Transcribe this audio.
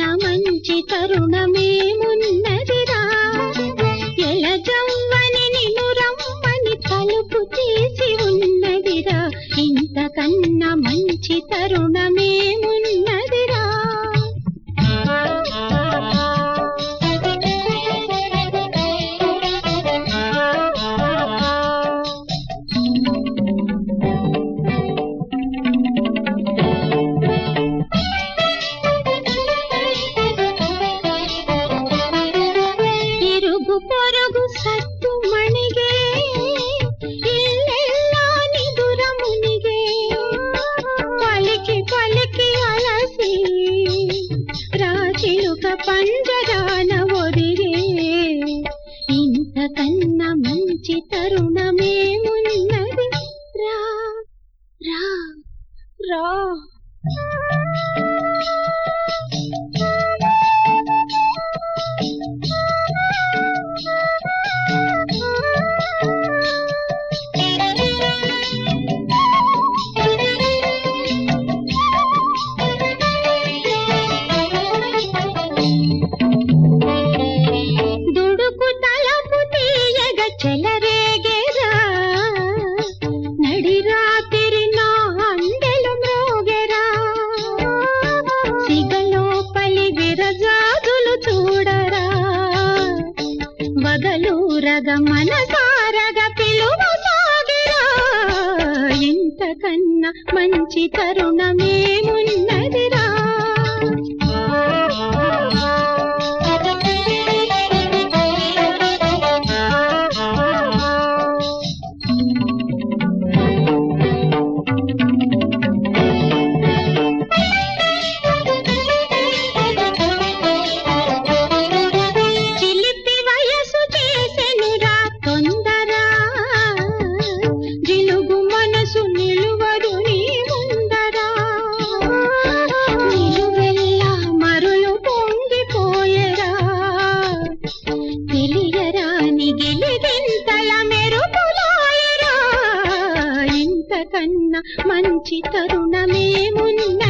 ఇంతకన్నా మంచి తరుణమేమున్నదిరా ఎలజవ్వని నిన్ను రమ్మని తలుపు తీసి ఉన్నదిరా ఇంతకన్నా మంచి తరుణమేమున్నదిరా ఇరుగు పొరుగు సత్తు మణిగే ఇల్లెల్లా నిదురమునిగే పలికి పలికి అలసి రాచిలుక పంజరాన ఒదిగే ఇంతకన్నా మంచి తరుణమేమున్నది రా రా రా దుడుకు తలపు తీయగ చెలరేగెరా నడి రాత్రి నా అందెలు మ్రోగెరా సిగలోపలి విరజాదులు చూడరా వగలూరగ మనసారగ పిలువ సాగిరా ఇంతకన్నా మంచి తరుణమేమున్నదిరా చిలిపి వయసు చేసెనురా తొందరా జిలుగు మనసు నిలువదు నీ ముందరా నిలువెల్లా మరులు పొంగిపోయరా తెలియరాని గిలిగింతల మెరుపులాయరా ఇంతకన్నా మంచి తరుణమేమున్న